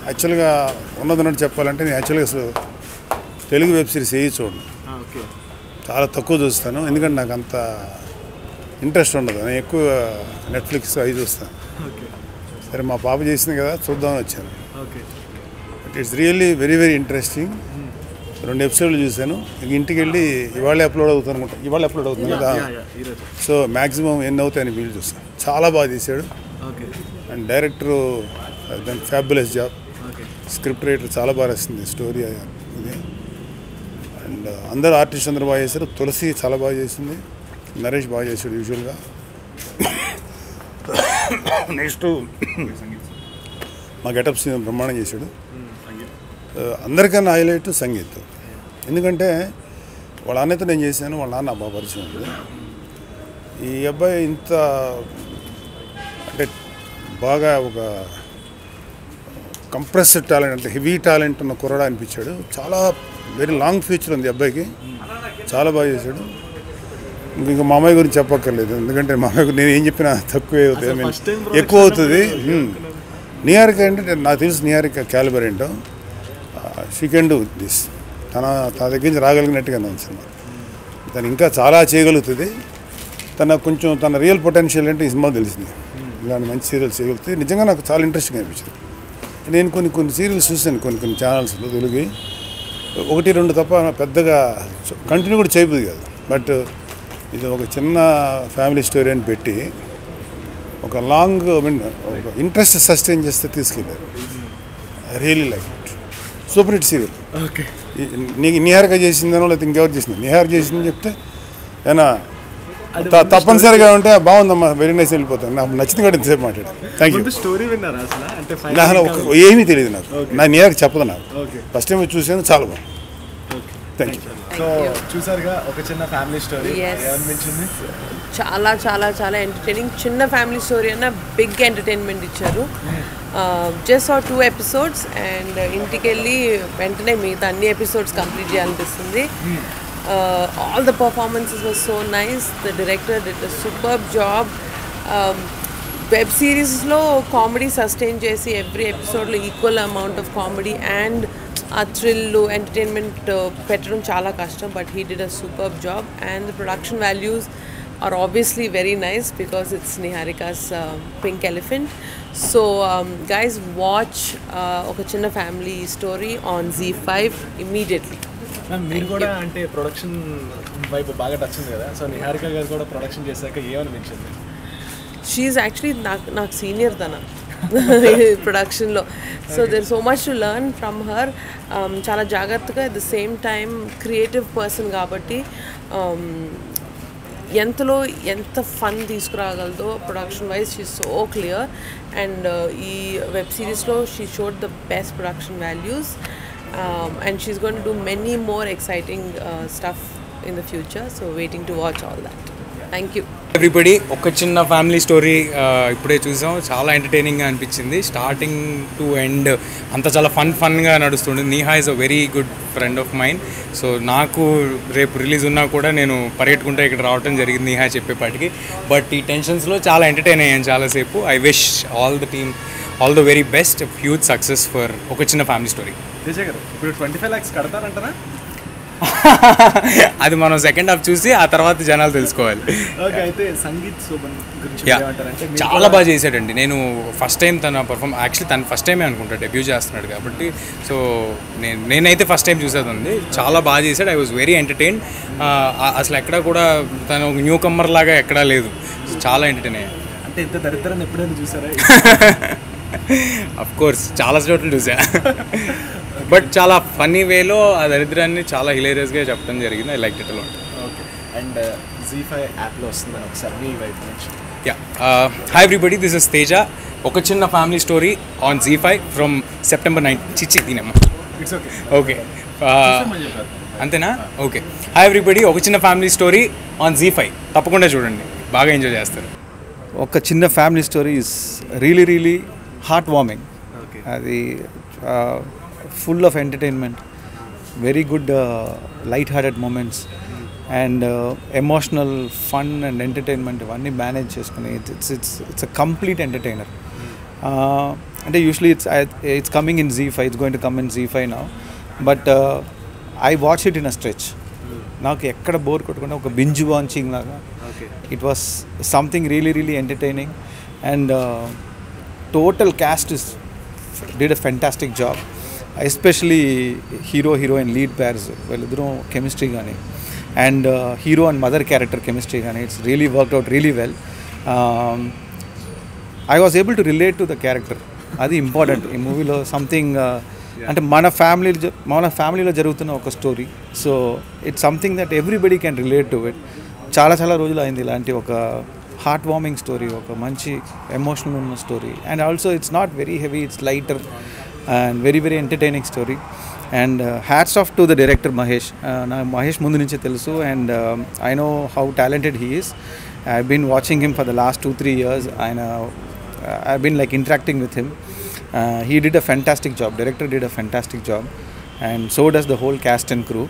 యాక్చువల్గా ఉన్నదన్నట్టు చెప్పాలంటే నేను యాక్చువల్గా అసలు తెలుగు వెబ్ సిరీస్ ఏ చూడను ఓకే చాలా తక్కువ చూస్తాను ఎందుకంటే నాకు అంత ఇంట్రెస్ట్ ఉండదు నేను ఎక్కువ నెట్ఫ్లిక్స్ అవి చూస్తాను ఓకే సరే మా పాప చేసింది కదా చూద్దామని వచ్చాను okay but it's really very very interesting రెండు ఎపిసోడ్లు చూశాను ఇక ఇంటికి వెళ్ళి ఇవాళ అప్లోడ్ అవుతాను అనుకుంటా ఇవాళ అప్లోడ్ అవుతుంది కదా ఈరోజు సో మ్యాక్సిమం ఎన్ని అవుతాయని వీళ్ళు చూస్తాను చాలా బాగా తీశాడు ఓకే అండ్ డైరెక్టరు దాని fabulous job okay script writer చాలా బాగా రాసింది స్టోరీ ఇది అండ్ అందరూ ఆర్టిస్ట్ అందరూ బాగా చేశారు తులసి చాలా బాగా చేసింది నరేష్ బాగా చేశాడు యూజువల్గా నెక్స్ట్ మా గెటప్ సీన్ బ్రహ్మాండం చేశాడు ఆ, అందరికన్నా హైలైట్ సంగీత్ ఎందుకంటే వాళ్ళ అన్నయ్యతో నేను చేశాను వాళ్ళ నాన్న బాగా పరిచయం ఉంది ఈ అబ్బాయి ఇంత అంటే బాగా ఒక కంప్రెస్డ్ టాలెంట్ అంటే హెవీ టాలెంట్ ఉన్న కుర్రాడు అనిపించాడు చాలా వెరీ లాంగ్ ఫ్యూచర్ ఉంది ఈ అబ్బాయికి చాలా బాగా చేశాడు ఇంక ఇంకా మా అమ్మాయి గురించి చెప్పక్కర్లేదు ఎందుకంటే మా అమ్మాయి గురించి నేను ఏం చెప్పినా తక్కువే అవుతుంది I mean, first time ఎక్కువ అవుతుంది నిహారిక అంటే నాకు తెలుసు నిహారిక క్యాలిబర్ ఏంటో షీ కెన్ డూ దిస్ తన తన దగ్గర నుంచి రాగలిగినట్టుగా ఉంది సినిమా తను ఇంకా చాలా చేయగలుగుతుంది తన కొంచెం తన రియల్ పొటెన్షియల్ అంటే ఈ సినిమా తెలిసింది ఇలాంటి మంచి సీరియల్స్ చేయగలుగుతుంది నిజంగా నాకు చాలా ఇంట్రెస్టింగ్ అనిపించింది నేను కొన్ని కొన్ని సీరియల్స్ చూశాను కొన్ని కొన్ని ఛానల్స్లో తెలుగు ఒకటి రెండు తప్ప పెద్దగా కంటిన్యూ కూడా చేయబోదు కాదు బట్ ఇది ఒక చిన్న ఫ్యామిలీ స్టోరీ అని పెట్టి ఒక లాంగ్ ఐ మీన్ ఒక ఇంట్రెస్ట్ సస్టైన్ చేస్తే తీసుకెళ్ళారు I really like it super hit serial okay నీకు నిహారిక చేసిందనో లేకపోతే ఇంకెవరు చేసింది నిహార్ చేసిందని చెప్తే ఏనా త- తప్పనిసరిగా ఉంటే బాగుందమ్మా వెరీ నైస్ వెళ్ళిపోతాను నాకు నచ్చింది కూడా ఇంతసేపు మాట్లాడు థ్యాంక్ యూ ముందు స్టోరీ విన్నారా అసలు అంటే నాకు final ఒక- ఏమీ తెలియదు నాకు నా నిహార్కి చెప్పదు నాకు ఓకే ఫస్ట్ టైం చూసాను చాలా బాగుంది థ్యాంక్ యూ సో చూసారుగా ఒక చిన్న ఫ్యామిలీ స్టోరీ Yes. ఏమనిపించింది చాలా చాలా చాలా ఎంటర్టైనింగ్ చిన్న ఫ్యామిలీ స్టోరీ అన్న బిగ్ ఎంటర్టైన్మెంట్ ఇచ్చారు just uh two episodes and ఇంటికి వెళ్ళి వెంటనే మిగతా అన్ని ఎపిసోడ్స్ కంప్లీట్ చేయాలనిపిస్తుంది all the performances was so nice the director did a super job web సిరీస్లో కామెడీ సస్టైన్ చేసి ఎవ్రీ ఎపిసోడ్లో equal amount of comedy and uh thrill entertainment పెట్టడం చాలా కష్టం but he did a super job and the production values are obviously very nice because it's నిహారికాస్ pink elephant so guys watch ఒక చిన్న family story on G five immediately ma'am మీరు కూడా అంటే production వైపు బాగా టచ్ ఉంది కదా సో నిహారిక గారు కూడా ప్రొడక్షన్ చేశాక ఏమనిపించింది షీఈ్ యాక్చువల్లీ నాకు నాకు సీనియర్ తన ప్రొడక్షన్లో so there so much to learn from her చాలా జాగ్రత్తగా at the same time creative person కాబట్టి um, ఎంతలో ఎంత ఫన్ తీసుకురాగలదో production wise she so clear and ఈ వెబ్ సిరీస్లో she showed the best production values and she's gonna do many more exciting stuff in the future so waiting to watch all that thank you everybody ఒక చిన్న family story ఇప్పుడే చూసాం చాలా ఎంటర్టైనింగ్గా అనిపించింది starting to end అంతా చాలా fun ఫన్గా నడుస్తుంది Neeha is a very good friend of mine so నాకు రేపు రిలీజ్ ఉన్నా కూడా నేను పరిగెట్టుకుంటే ఇక్కడ రావడం జరిగింది నీహా చెప్పేపాటికి బట్ ఈ టెన్షన్స్లో చాలా ఎంటర్టైన్ అయ్యాను చాలాసేపు I wish all the team all the very best huge success for ఒక చిన్న ఫ్యామిలీ స్టోరీ విజయ్ గారు ఇప్పుడు ట్వంటీ ఫైవ్ ల్యాక్స్ కడతారంటారా అది మనం సెకండ్ హాఫ్ చూసి ఆ తర్వాత జనాలు తెలుసుకోవాలి ఓకే అయితే సంగీత్ శోభన్ గురించి యా ఏమంటారంటే మీరు చాలా బాగా చేశాడండి నేను ఫస్ట్ టైం తన పర్ఫామ్ యాక్చువల్లీ తను ఫస్ట్ టైమే అనుకుంటా డెబ్యూ చేస్తున్నాడు కాబట్టి సో నేను నేనైతే ఫస్ట్ టైం చూసేది ఉంది చాలా బాగా చేశాడు ఐ వాజ్ వెరీ ఎంటర్టైన్ అసలు ఎక్కడ కూడా తను న్యూ కమ్మర్ లాగా ఎక్కడా లేదు చాలా ఎంటర్టైన్ అయ్యాను అంటే ఇంత దరిద్రాన్ని ఎప్పుడైనా చూసారా అఫ్ కోర్స్ చాలా చోట్ల చూసా బట్ చాలా ఫన్నీ వేలో ఆ దరిద్రాన్ని చాలా హిలేరియస్గా చెప్పడం జరిగింది I like it a lot okay and Zee five యాప్లో వస్తుందని ఒకసారి మీ వైపు నుంచి yeah hi everybody this is Teja ఒక చిన్న family story on G five from September nine చిచ్చి దీనమ్మ ఇట్స్ ఓకే ఓకే అంతేనా ఓకే హాయ్ ఎవ్రీబడి ఒక చిన్న family story on G five తప్పకుండా చూడండి బాగా ఎంజాయ్ చేస్తారు ఒక చిన్న family story is really really heartwarming okay అది full of entertainment very good light hearted moments and emotional fun and entertainment ఇవన్నీ మేనేజ్ చేసుకుని it's it's it's a complete entertainer అంటే usually it's it's coming in Zee five it's going to come in Zee five నా but I watch it in a stretch నాకు ఎక్కడ bore కొట్టకుండా ఒక binge watching లాగా okay it was something really really entertaining and uh, total cast is did a fantastic job especially hero heroine lead pairs వాళ్ళిద్దరూ chemistry కానీ and hero and mother character chemistry కానీ it's really work out really well I was able to relate to the character అది important ఈ మూవీలో something అంటే మన family మన ఫ్యామిలీలో జరుగుతున్న ఒక story so it's something that everybody can relate to it చాలా చాలా రోజులు అయింది ఇలాంటి ఒక హార్ట్ వార్మింగ్ స్టోరీ ఒక మంచి ఎమోషనల్ ఉన్న story and also it's not very heavy it's lighter and very very entertaining story and hats off to the director Mahesh నా మహేష్ ముందు నుంచే తెలుసు and I know how talented he is I been watching him for the last two three years ఆయన I been like interacting with him he did a fantastic job director did a fantastic job and so does the whole cast and crew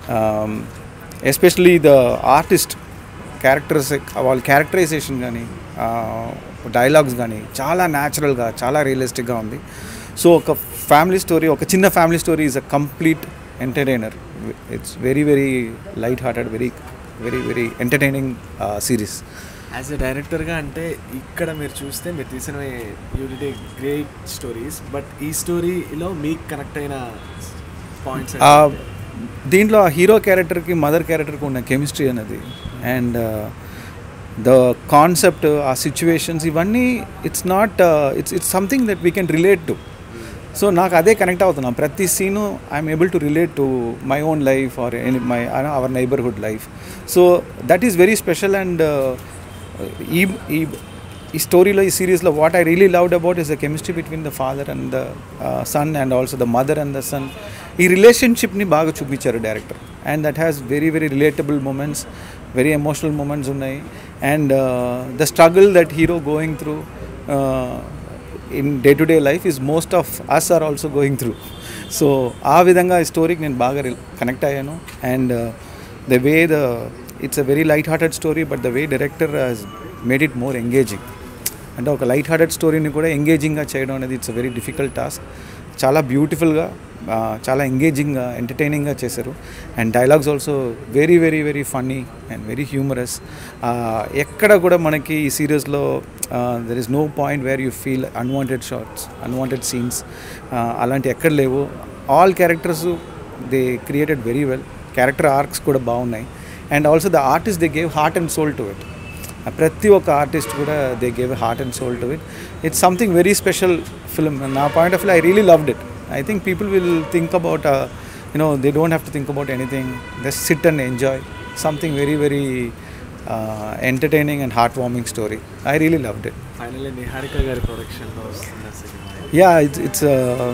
especially the artist characters వాళ్ళ characterisation కానీ dialogues కానీ చాలా న్యాచురల్గా చాలా రియలిస్టిక్గా ఉంది so ఒక family story ఒక చిన్న family story is a complete entertainer it's very very light hearted very very very entertaining series as a డైరెక్టర్గా అంటే ఇక్కడ మీరు చూస్తే మీరు తీసిన యూనిటీ గ్రేట్ స్టోరీస్ బట్ ఈ స్టోరీలో మీకు కనెక్ట్ అయిన పాయింట్స్ దీంట్లో ఆ హీరో క్యారెక్టర్కి మదర్ క్యారెక్టర్కి ఉన్న కెమిస్ట్రీ అనేది and the concept uh situations ఇవన్నీ it's not it's it's something that we can relate to so నాకు అదే కనెక్ట్ అవుతున్నాం ప్రతి scene I'm able to relate to my own life or any my our neighbourhood life so that is very special and ఈ ఈ ఈ స్టోరీలో ఈ సిరీస్లో what I really loved about is the chemistry between the father and the son and also the mother and the son ఈ రిలేషన్షిప్ని బాగా చూపించారు director and that has very very relatable moments very emotional moments ఉన్నాయి and the struggle that hero going through in day to day life is most of us are also going through so ఆ విధంగా ఈ స్టోరీకి నేను బాగా connect అయ్యాను and the way the it's a very light hearted story but the way director has made it more engaging అంటే ఒక light hearted స్టోరీని కూడా ఎంగేజింగ్గా చేయడం అనేది ఇట్స్ వెరీ డిఫికల్ట్ టాస్క్ చాలా బ్యూటిఫుల్గా చాలా ఎంగేజింగ్గా ఎంటర్టైనింగ్గా చేశారు and dialogues also very very very funny and very humorous ఎక్కడ కూడా మనకి ఈ సీరియస్లో there is no point where you feel unwanted shots unwanted scenes అలాంటి ఎక్కడ లేవు all characters they created very well character arcs కూడా బాగున్నాయి and also the artist they gave heart and soul to it ప్రతి ఒక్క ఆర్టిస్ట్ కూడా they gave heart and soul to it it's something very special film నా point of view I really loved it I think people will think about you know they don't have to think about anything just sit and enjoy something very very entertaining and heart warming story I really loved it finally Niharika గారి ప్రొడక్షన్లో వస్తున్న సినిమా yeah it's it's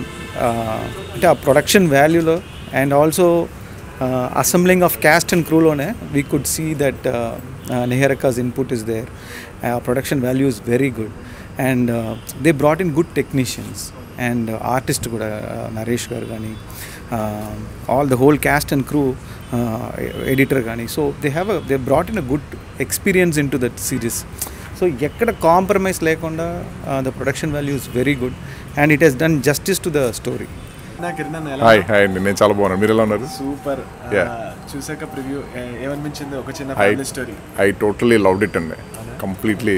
అంటే ఆ production వాల్యూలో and also assembling of cast and క్రూలోనే we could see that Niharika's input is there production value is very good and they brought in good technicians and artist కూడా నరేష్ గారు కానీ all the whole cast and crew editor కానీ so they have they brought in a good experience in to that series so ఎక్కడ compromise లేకుండా the production value is very good and it has done justice to the story నా కిరణ్ ఎలా hi hi అండి నేను చాలా బాగున్నాను మీరు ఎలా ఉన్నారు సూపర్ Yeah. చూసాక ప్రివ్యూ ఏమనిపించింది ఒక చిన్న I family story I totally loved it అండి కంప్లీట్లీ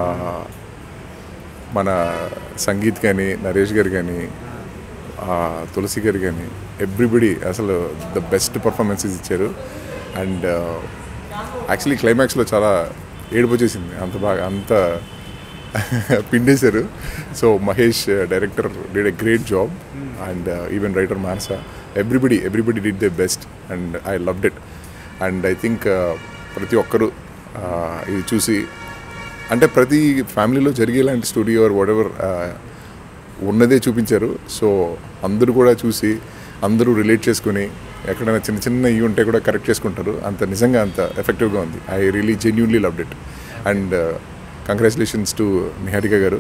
మన సంగీత్ కానీ నరేష్ గారు కానీ తులసి గారు కానీ ఎవ్రీబడి అసలు ద బెస్ట్ పర్ఫార్మెన్సెస్ ఇచ్చారు అండ్ యాక్చువల్లీ క్లైమాక్స్లో చాలా ఏడుపు వచ్చేసింది అంత బాగా అంత పిండేశారు so Mahesh director did a great job and even writer Manasa everybody everybody did the best and I loved it and I think ప్రతి ఒక్కరు uh, ఇది చూసి అంటే ప్రతి ఫ్యామిలీలో జరిగేలాంటి స్టూడియో ఆర్ వాట్ ఎవర్ ఉన్నదే చూపించారు సో అందరూ కూడా చూసి అందరూ రిలేట్ చేసుకుని ఎక్కడైనా చిన్న చిన్న ఇవి ఉంటే కూడా కరెక్ట్ చేసుకుంటారు అంత నిజంగా అంత ఎఫెక్టివ్గా ఉంది I really genuinely loved it and congratulations to Niharika గారు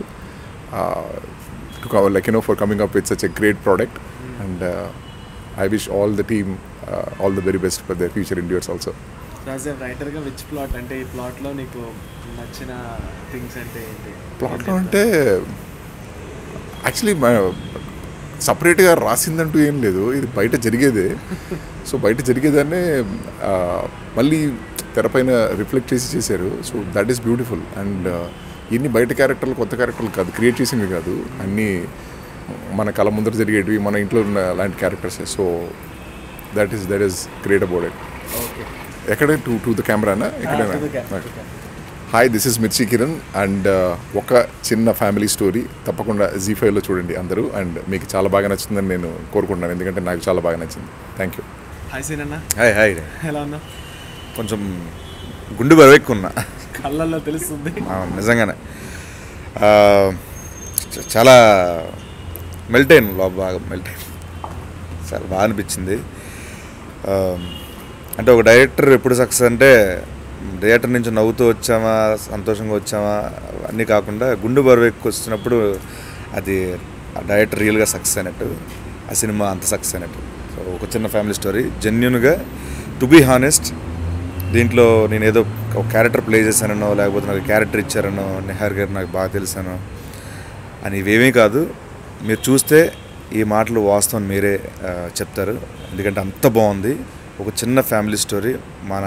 like no for coming up with such a great product and I wish all the team all the very best for the future endeavours also as a రైటర్గా which plot అంటే ఈ ప్లాట్లో నీకు నచ్చిన things అంటే ఏంటి ప్లాట్లో అంటే actually సపరేట్గా రాసిందంటూ ఏం లేదు ఇది బయట జరిగేదే సో బయట జరిగేదాన్నే ఆ, మళ్ళీ తెరపైన రిఫ్లెక్ట్ చేసి చేశారు so that is beautiful and ఇన్ని బయట క్యారెక్టర్లు కొత్త క్యారెక్టర్లు కాదు క్రియేట్ చేసినవి కాదు అన్నీ మన కళ ముందర జరిగేటివి మన ఇంట్లో ఉన్న లాంటి characters so that is that is great about it ఎక్కడ టు టు ద కెమెరానా ఎక్కడైనా హాయ్ దిస్ ఇస్ మిర్చి కిరణ్ అండ్ ఒక చిన్న ఫ్యామిలీ స్టోరీ తప్పకుండా జీ ఫైవ్లో చూడండి అందరూ అండ్ మీకు చాలా బాగా నచ్చుతుందని నేను కోరుకుంటున్నాను ఎందుకంటే నాకు చాలా బాగా నచ్చింది థ్యాంక్ యూ హాయ్ సీన్ అన్న హాయ్ హాయ్ ఎలా ఉన్నా కొంచెం గుండు బరువెక్కున్నా కళ్ళల్లో తెలుస్తుంది అవును, నిజంగానే ఆ, చ- చాలా మెల్ట్ అయ్యాను లోపల బాగా మెల్ట్ అయ్యాను చాలా బాగా అనిపించింది ఆ, అంటే ఒక డైరెక్టర్ ఎప్పుడు సక్సెస్ అంటే డైరెక్టర్ నుంచి నవ్వుతూ వచ్చామా సంతోషంగా వచ్చామా అన్నీ కాకుండా గుండు బరువు ఎక్కువ వచ్చినప్పుడు అది ఆ డైరెక్టర్ రియల్గా సక్సెస్ అయినట్టు ఆ సినిమా అంత సక్సెస్ అయినట్టు సో ఒక చిన్న ఫ్యామిలీ స్టోరీ జెన్యున్గా టు బీ హానెస్ట్ దీంట్లో నేను ఏదో ఒక క్యారెక్టర్ ప్లే చేశానో లేకపోతే నాకు క్యారెక్టర్ ఇచ్చారనో నిహార్ గారు నాకు బాగా తెలుసానో అని ఇవేమీ కాదు మీరు చూస్తే ఈ మాటలు వాస్తవం మీరే ఆ, చెప్తారు ఎందుకంటే అంత బాగుంది ఒక చిన్న ఫ్యామిలీ స్టోరీ మన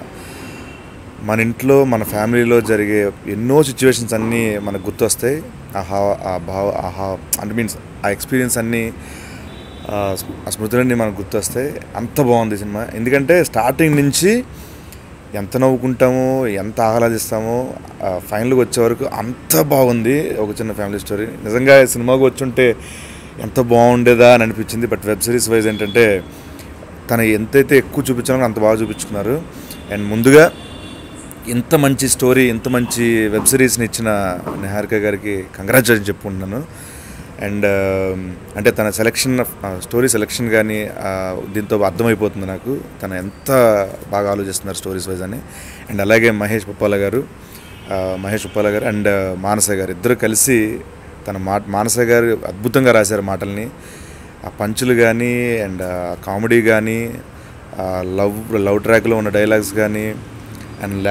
మన ఇంట్లో మన ఫ్యామిలీలో జరిగే ఎన్నో సిచ్యువేషన్స్ అన్నీ మనకు గుర్తొస్తాయి ఆ హా ఆ భావ ఆ హా అంటే మీన్స్ ఆ ఎక్స్పీరియన్స్ అన్నీ ఆ స్మ- ఆ స్మృతులన్నీ మనకు గుర్తొస్తాయి అంత బాగుంది సినిమా ఎందుకంటే స్టార్టింగ్ నుంచి ఎంత నవ్వుకుంటామో ఎంత ఆహ్లాదిస్తామో ఫైనల్కి వచ్చే వరకు అంత బాగుంది ఒక చిన్న ఫ్యామిలీ స్టోరీ నిజంగా ఈ సినిమాకి వచ్చుంటే ఎంత బాగుండేదా అని అనిపించింది బట్ వెబ్ సిరీస్ వైజ్ ఏంటంటే తను ఎంతైతే ఎక్కువ చూపించాలో అంత బాగా చూపించుకున్నారు అండ్ ముందుగా ఇంత మంచి స్టోరీ ఇంత మంచి వెబ్ సిరీస్ని ఇచ్చిన నిహారిక గారికి కంగ్రాచులేషన్ చెప్పుకుంటున్నాను అండ్ అంటే తన సెలెక్షన్ స్టోరీ సెలెక్షన్ కానీ దీంతో అర్థమైపోతుంది నాకు తను ఎంత బాగా ఆలోచిస్తున్నారు స్టోరీస్ వైజ్ అని అండ్ అలాగే మహేష్ పుప్పాల గారు ఆ, మహేష్ ఉప్పాల గారు అండ్ మానస గారు ఇద్దరు కలిసి తన మా మానస గారు అద్భుతంగా రాశారు మాటల్ని ఆ పంచులు కానీ అండ్ కామెడీ కానీ లవ్ లవ్ ట్రాక్లో ఉన్న డైలాగ్స్ కానీ అండ్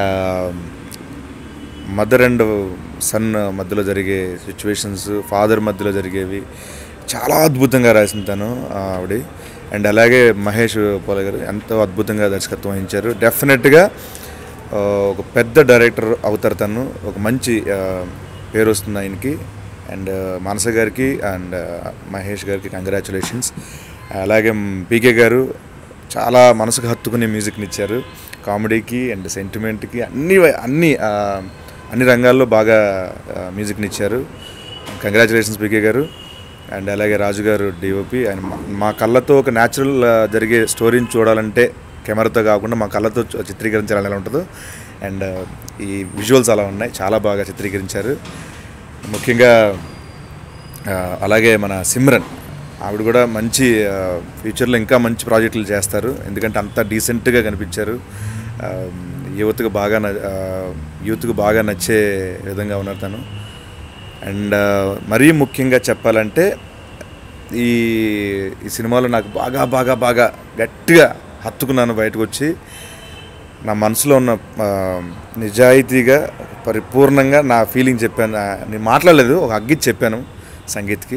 మదర్ అండ్ సన్ మధ్యలో జరిగే సిచ్యువేషన్స్ ఫాదర్ మధ్యలో జరిగేవి చాలా అద్భుతంగా రాసింది తను ఆ, ఆవిడ అండ్ అలాగే మహేష్ పోల గారు ఎంతో అద్భుతంగా దర్శకత్వం వహించారు డెఫినెట్గా ఆ, ఒక పెద్ద డైరెక్టర్ అవుతారు తను ఒక మంచి ఆ, పేరు వస్తుంది ఆయనకి అండ్ మానస గారికి అండ్ మహేష్ గారికి కంగ్రాచులేషన్స్ అలాగే పీకే గారు చాలా మనసుకు హత్తుకునే మ్యూజిక్ని ఇచ్చారు కామెడీకి అండ్ సెంటిమెంట్కి అన్ని వై- అన్ని ఆ, అన్ని రంగాల్లో బాగా ఆ, మ్యూజిక్ని ఇచ్చారు కంగ్రాచులేషన్స్ పీకే గారు అండ్ అలాగే రాజు గారు డిఓపి అండ్ మా- మా కళ్ళతో ఒక న్యాచురల్ జరిగే స్టోరీని చూడాలంటే కెమెరాతో కాకుండా మా కళ్ళతో చూ- చిత్రీకరించాలని ఎలా ఉంటుందో అండ్ ఈ విజువల్స్ అలా ఉన్నాయి చాలా బాగా చిత్రీకరించారు ముఖ్యంగా ఆ, అలాగే మన సిమ్రన్ ఆవిడ కూడా మంచి ఆ, ఫ్యూచర్లో ఇంకా మంచి ప్రాజెక్టులు చేస్తారు ఎందుకంటే అంత డీసెంట్గా కనిపించారు ఆ, యువతకు బాగా న- ఆ, యూత్కు బాగా నచ్చే విధంగా ఉన్నారు తను అండ్ ఆ, మరీ ముఖ్యంగా చెప్పాలంటే ఈ ఈ సినిమాలో నాకు బాగా బాగా బాగా గట్టిగా హత్తుకున్నాను బయటకు వచ్చి నా మనసులో ఉన్న ఆ, నిజాయితీగా పరిపూర్ణంగా నా ఫీలింగ్ చెప్పాను ఆ, నేను మాట్లాడలేదు ఒక అగ్గిచ్చి చెప్పాను సంగీత్కి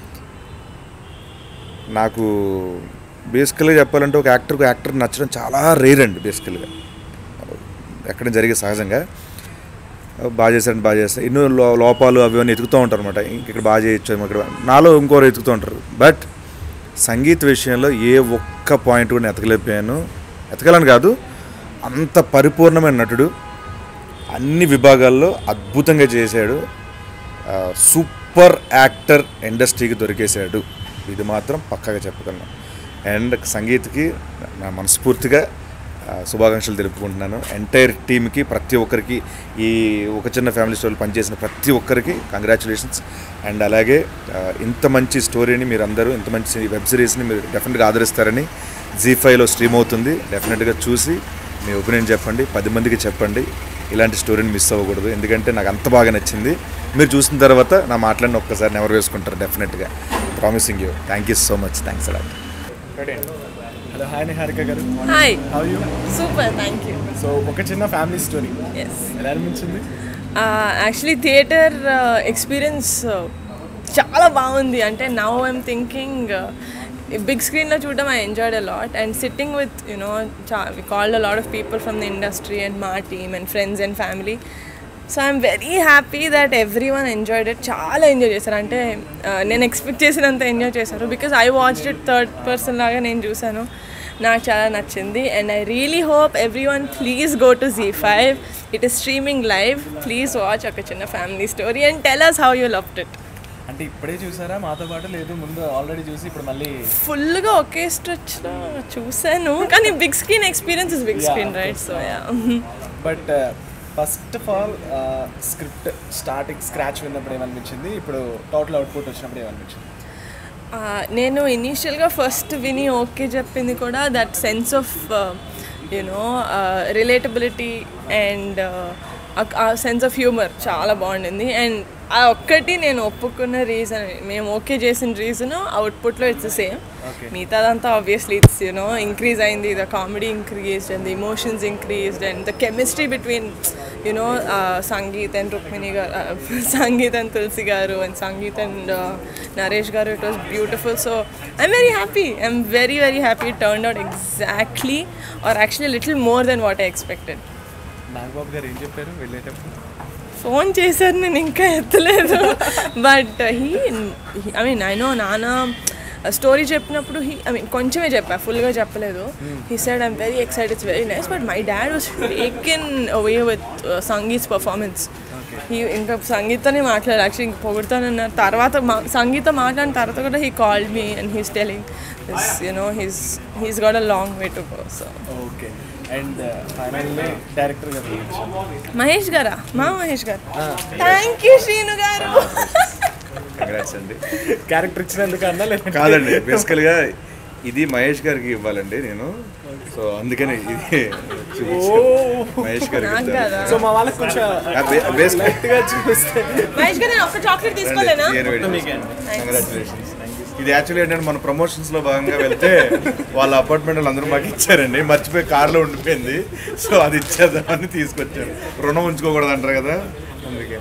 నాకు బేసికల్గా చెప్పాలంటే ఒక యాక్టర్కి యాక్టర్ నచ్చడం చాలా రేర్ అండి బేసికల్గా ఎక్కడ జరిగే సహజంగా బాగా చేశారంటే బాగా చేస్తారు ఎన్నో లో- లోపాలు అవి అన్నీ ఎతుకుతూ ఉంటారు అనమాట ఇక్కడ బాగా చేయొచ్చు ఏమో ఇక్కడ నాలో ఇంకోరు ఎతుకుతూ ఉంటారు బట్ సంగీత విషయంలో ఏ ఒక్క పాయింట్ కూడా నేను ఎతకలేకపోయాను ఎతకాలని కాదు అంత పరిపూర్ణమైన నటుడు అన్ని విభాగాల్లో అద్భుతంగా చేశాడు ఆ, సూపర్ యాక్టర్ ఇండస్ట్రీకి దొరికేశాడు ఇది మాత్రం పక్కాగా చెప్పగలను అండ్ సంగీత్కి నా మనస్ఫూర్తిగా ఆ, శుభాకాంక్షలు తెలుపుకుంటున్నాను ఎంటైర్ టీమ్కి ప్రతి ఒక్కరికి ఈ ఒక చిన్న ఫ్యామిలీ స్టోరీ పనిచేసిన ప్రతి ఒక్కరికి కంగ్రాచులేషన్స్ అండ్ అలాగే ఆ, ఇంత మంచి స్టోరీని మీరు అందరూ ఇంత మంచి వెబ్ సిరీస్ని మీరు డెఫినెట్గా ఆదరిస్తారని జీ ఫైవ్లో స్ట్రీమ్ అవుతుంది డెఫినెట్గా చూసి మీ ఒపీనియన్ చెప్పండి పది మందికి చెప్పండి ఇలాంటి స్టోరీని మిస్ అవ్వకూడదు ఎందుకంటే నాకు అంత బాగా నచ్చింది మీరు చూసిన తర్వాత నా మాటలను ఒక్కసారి నెవరు వేసుకుంటారు డెఫినెట్గా promising you thank you so much thanks a lot hello hi Niharika గారు hi how you super thank you so ఒక చిన్న ఫ్యామిలీ స్టోరీ ఎస్ ఎలా అనిపించింది యాక్చువల్లీ థియేటర్ ఎక్స్పీరియన్స్ చాలా బాగుంది అంటే నౌ ఐమ్ థింకింగ్ బిగ్ స్క్రీన్లో చూడడం I enjoyed a lot and sitting with you know we called a lot of people from the industry and మా team and friends and family so I'm very happy that everyone enjoyed it చాలా enjoy చేశారు అంటే ఆ, నేను expect చేసినంత enjoy చేశారు because I watch it third person లాగా నేను చూశాను నాకు చాలా నచ్చింది and I really hope everyone please go to Zee five it is streaming live please watch ఒక చిన్న family story and tell us how you loved it అంటే ఇప్పుడే చూసారా మాతో పాటు లేదు ముందు ఆల్రెడీ చూసి ఇప్పుడు మళ్ళీ ఫుల్గా ఒకే స్ట్రెచ్లో చూశాను కానీ big screen experience is big screen right so yeah but first of all script starting scratch విన్నప్పుడు ఏమనిపించింది ఇప్పుడు టోటల్ అవుట్పుట్ వచ్చినప్పుడు ఏమనిపించింది ఆ, నేను ఇనీషియల్గా ఫస్ట్ విని ఓకే చెప్పింది కూడా that sense of you know relatability and uh sense of humour చాలా బాగుండింది అండ్ ఆ ఒక్కటి నేను ఒప్పుకున్న రీజన్ మేము ఓకే చేసిన రీజన్ అవుట్పుట్లో ఇట్స్ సేమ్ మిగతాదంతా ఆబ్వియస్లీ ఇట్స్ యూనో ఇంక్రీజ్ అయింది the comedy increased and the emotions increased and the chemistry between you know Sangeeth and Rukmini గారు సంగీత్ అండ్ తులసి గారు అండ్ సంగీత్ అండ్ నరేష్ గారు it was beautiful so I'm very happy I'm very very happy turn out exactly or actually little more than what I expected Nagababu గారు ఏం చెప్పారు వెళ్ళేటప్పుడు phone చేశారు నేను ఇంకా ఎత్తలేదు but he I mean I know నాన్న స్టోరీ చెప్పినప్పుడు హీ ఐ మీన్ కొంచెమే చెప్పా ఫుల్గా చెప్పలేదు he said I'm very excite it's very nice but my dad was taken away with Sangeeth performance he ఇంకా సంగీతనే మాట్లాడారు యాక్చువల్లీ ఇంక పొగుడుతానన్న తర్వాత మా- సంగీత మాట్లాడిన తర్వాత కూడా he called me and he's telling this you know he's he's got a long way to go so okay and finally director గారు గురించి. మహేష్ గారా మా మహేష్ గారు థ్యాంక్ యూ శ్రీను గారు కంగ్రాట్స్ అండి క్యారెక్టర్ ఇచ్చినందుకు అన్నా లేదంటే కాదండి బేసికల్గా ఇది మహేష్ గారికి ఇవ్వాలండి నేను సో అందుకని ఇది చూపించాను. మహేష్ గారికి నాకు ఇద్దాం. కదా సో మా వాళ్ళకి కొంచెం ఆ, బే- బేస్ లైట్ గా చూస్తే మహేష్ గారు నేను ఒక్క చాక్లెట్ తీసుకోలేనా కంగ్రాచులేషన్స్ ఇది యాక్చువల్లీ ఏంటంటే మన ప్రమోషన్స్ లో భాగంగా వెళ్తే వాళ్ళ అపార్ట్మెంట్ వాళ్ళు అందరూ మాకు ఇచ్చారండి మర్చిపోయి కార్లో ఉండిపోయింది సో అది ఇచ్చేద్దామని తీసుకొచ్చారు రుణం ఉంచుకోకూడదు అంటారు కదా అందుకే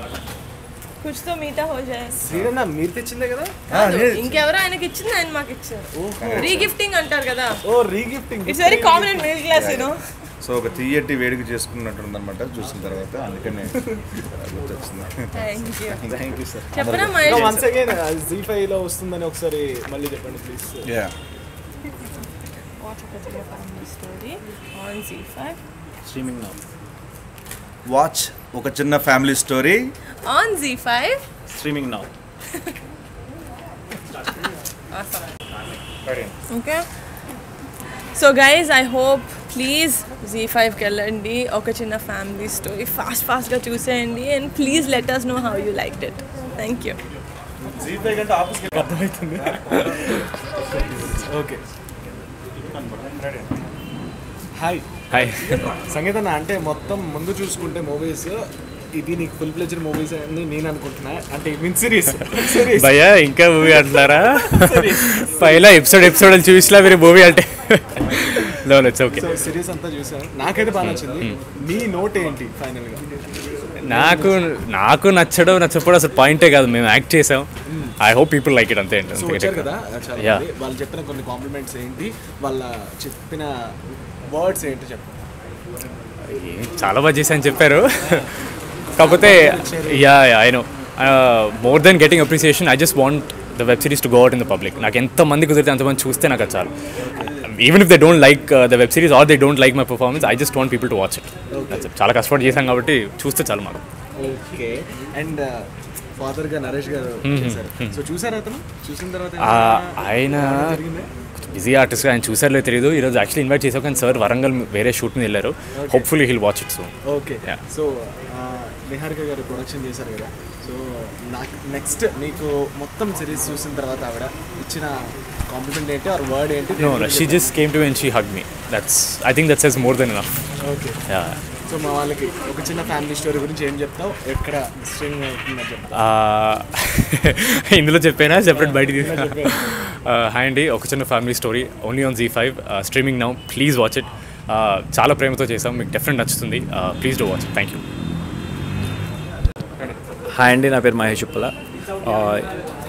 కుచ్ తో మీఠా హో జాయ్ శ్రీరన్న మీరు తెచ్చిందే కదా కాదు, ఇంకెవరో ఆయనకి ఇచ్చింది ఆయన మాకు ఇచ్చారు రీగిఫ్టింగ్ అంటారు కదా ఓ regifting it's very common in middle class you know so ఒక తీయటి వేడిక చేసుకున్నట్టుంది అనమాట చూసిన తర్వాత అందుకనే గుర్తొచ్చింది thank you thank you sir చెప్పనా Mahesh once again Zee five లో వస్తుందని ఒకసారి మళ్ళీ చెప్పండి ప్లీజ్ యా వాచ్ ఒక చిన్న family story on G five streaming now watch ఒక చిన్న family story on G five streaming now okay so guys I hope please Zee ఫైవ్కి వెళ్ళండి ఒక చిన్న ఫ్యామిలీ స్టోరీ ఫాస్ట్ ఫాస్ట్గా చూసేయండి and please let us know how you like it thank you Zee five కంటే opposite అర్థమవుతుంది ఓకే హాయ్ హాయ్ సంగీతం అంటే మొత్తం ముందు చూసుకుంటే మూవీస్ ఇది నీకు ఫుల్ ప్లెజర్ మూవీస్ అని నేను అనుకుంటున్నా అంటే మీన్ సిరీస్ సిరీస్ భయ్యా ఇంకా మూవీ అంటున్నారా పైలా ఎపిసోడ్ ఎపిసోడ్ చూసినా మీరు మూవీ అంటే లోన్ ఇట్స్ ఓకే సో సిరీస్ అంతా చూసాను నాకైతే బాగా నచ్చింది నీ నోట్ ఏంటి ఫైనల్ గా నాకు నాకు నచ్చడం నచ్చకపోవడం అసలు పాయింటే కాదు మేము యాక్ట్ చేసాం I hope people like it అంతే సో వచ్చారు కదా చాలా Yeah. మంది. వాళ్ళు చెప్పిన కొన్ని కాంప్లిమెంట్స్ ఏంటి వాళ్ళ చెప్పిన వర్డ్స్ ఏంటి చెప్పండి చాలా బాగా చేశాను చెప్పారు కాకపోతే yeah I know more than getting appreciation I just want the web series to go out in the public నాకు ఎంతమంది కుదిరితే అంతమంది చూస్తే నాకు అది చాలు even if they don't like the web series or they don't like my performance I just want people to watch it చాలా కష్టపడి చేశాం కాబట్టి చూస్తే చాలు మాకు ఓకే అండ్ ఫాదర్ గా నరేష్ గారు చేశారు సో చూసారా అతను చూసిన తర్వాత ఆ, ఏమైనా ఆయన జరిగిందా? బిజీ ఆర్టిస్ట్ ఆయన చూసారో తెలియదు ఈరోజు యాక్చువల్లీ ఇన్వైట్ చేసాం కానీ సార్ వరంగల్ వేరే షూట్ మీద వెళ్ళారు hopefully he'll watch it so okay Yeah. So Niharika గారు ప్రొడక్షన్ చేశారు కదా సో నాకు నెక్స్ట్ నీకు మొత్తం సిరీస్ చూసిన తర్వాత ఆవిడ ఇచ్చిన కాంప్లిమెంట్ ఏంటి ఆర్ వర్డ్ ఏంటి no she just came to and she hug me that's I think that's is more than enough okay so మా వాళ్ళకి ఒక చిన్న ఫ్యామిలీ స్టోరీ గురించి ఏం చెప్తావు ఎక్కడ స్ట్రింగ్ అవుతుందని చెప్తావు ఇందులో చెప్పానా సెపరేట్ బయట హాయ్ అండి ఒక చిన్న family story only on G five streaming now please watch it చాలా ప్రేమతో చేసాం మీకు డెఫినెట్ నచ్చుతుంది please do watch thank you hi అండి నా పేరు మహేష్ ఉప్పల ఆ,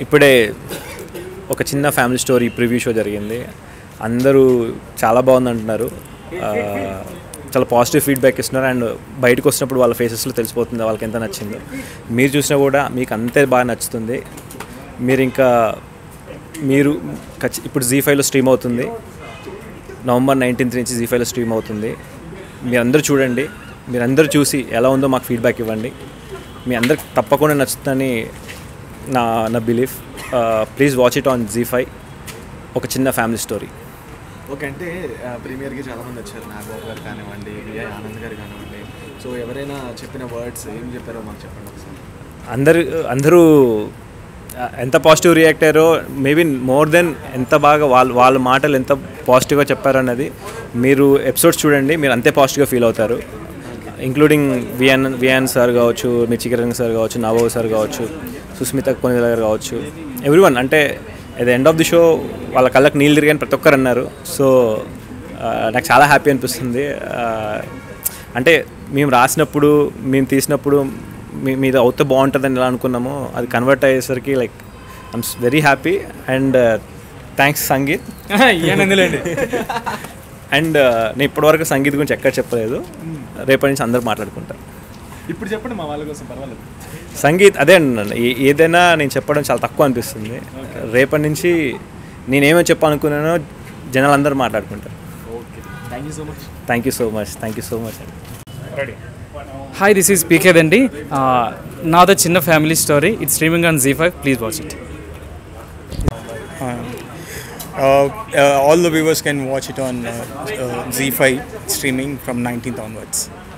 ఇప్పుడే ఒక చిన్న ఫ్యామిలీ స్టోరీ ప్రివ్యూ షో జరిగింది అందరూ చాలా బాగుంది అంటున్నారు ఆ, చాలా పాజిటివ్ ఫీడ్బ్యాక్ ఇస్తున్నారు అండ్ బయటకు వచ్చినప్పుడు వాళ్ళ ఫేసెస్లో తెలిసిపోతుంది వాళ్ళకి ఎంత నచ్చిందో మీరు చూసినా కూడా మీకు అంతే బాగా నచ్చుతుంది మీరు ఇంకా మీరు ఖచ్చి- ఇప్పుడు జీ ఫైవ్లో స్ట్రీమ్ అవుతుంది నవంబర్ నైన్టీన్త్ నుంచి జీ ఫైవ్లో స్ట్రీమ్ అవుతుంది మీరందరూ చూడండి మీరందరూ చూసి ఎలా ఉందో మాకు ఫీడ్బ్యాక్ ఇవ్వండి మీ అందరికి తప్పకుండా నచ్చుతుందని నా నా belief please watch it on G five ఒక చిన్న ఫ్యామిలీ స్టోరీ ఓకే అంటే ప్రీమియర్కి చాలా మంది వచ్చారు నాగబాబు గారు కానివ్వండి విజయ్ ఆనంద్ గారు కానివ్వండి సో ఎవరైనా చెప్పిన వర్డ్స్ ఏం చెప్పారో మాకు చెప్పండి ఒకసారి అందరు అందరూ ఆ, ఎంత పాజిటివ్ రియాక్ట్ అయ్యారో మేబీ మోర్ దెన్ ఎంత బాగా వాళ్ళ వాళ్ళ మాటలు ఎంత పాజిటివ్గా చెప్పారో అన్నది మీరు ఎపిసోడ్స్ చూడండి మీరు అంతే పాజిటివ్గా ఫీల్ అవుతారు ఇంక్లూడింగ్ వియాన్ వియాన్ సార్ కావచ్చు మిర్చి కిరణ్ సార్ కావచ్చు నవో సార్ కావచ్చు సుస్మిత కొనిదల గారు కావచ్చు ఎవ్రీ వన్ అంటే at the end of the show వాళ్ళ కళ్ళకి నీళ్ళు తిరిగాని ప్రతి ఒక్కరు అన్నారు సో నాకు చాలా హ్యాపీ అనిపిస్తుంది ఆ, అంటే మేము రాసినప్పుడు మేము తీసినప్పుడు మీ మీద అవుతే బాగుంటుందని ఎలా అనుకున్నామో అది కన్వర్ట్ అయ్యేసరికి like I'm very happy and thanks Sangeeth ఇయ్యనందులేండి. అండ్ నేను ఇప్పటివరకు సంగీత్ గురించి ఎక్కడ చెప్పలేదు రేపటి నుంచి అందరూ మాట్లాడుకుంటారు ఇప్పుడు చెప్పండి మా వాళ్ళ కోసం పర్వాలేదు సంగీత్ అదే అన్నాను ఏ- ఏదైనా నేను చెప్పడం చాలా తక్కువ అనిపిస్తుంది రేపటి నుంచి నేనేమో చెప్పాలనుకున్నానో జనాలు అందరూ మాట్లాడుకుంటారు okay thank you so much thank you so much thank you so much అండి హాయ్ దిస్ ఈస్ పీకే దండి నాదో చిన్న family story it's streaming on G five please watch it Uh, uh, all the viewers can watch it on uh, uh, Z5 streaming from 19th onwards.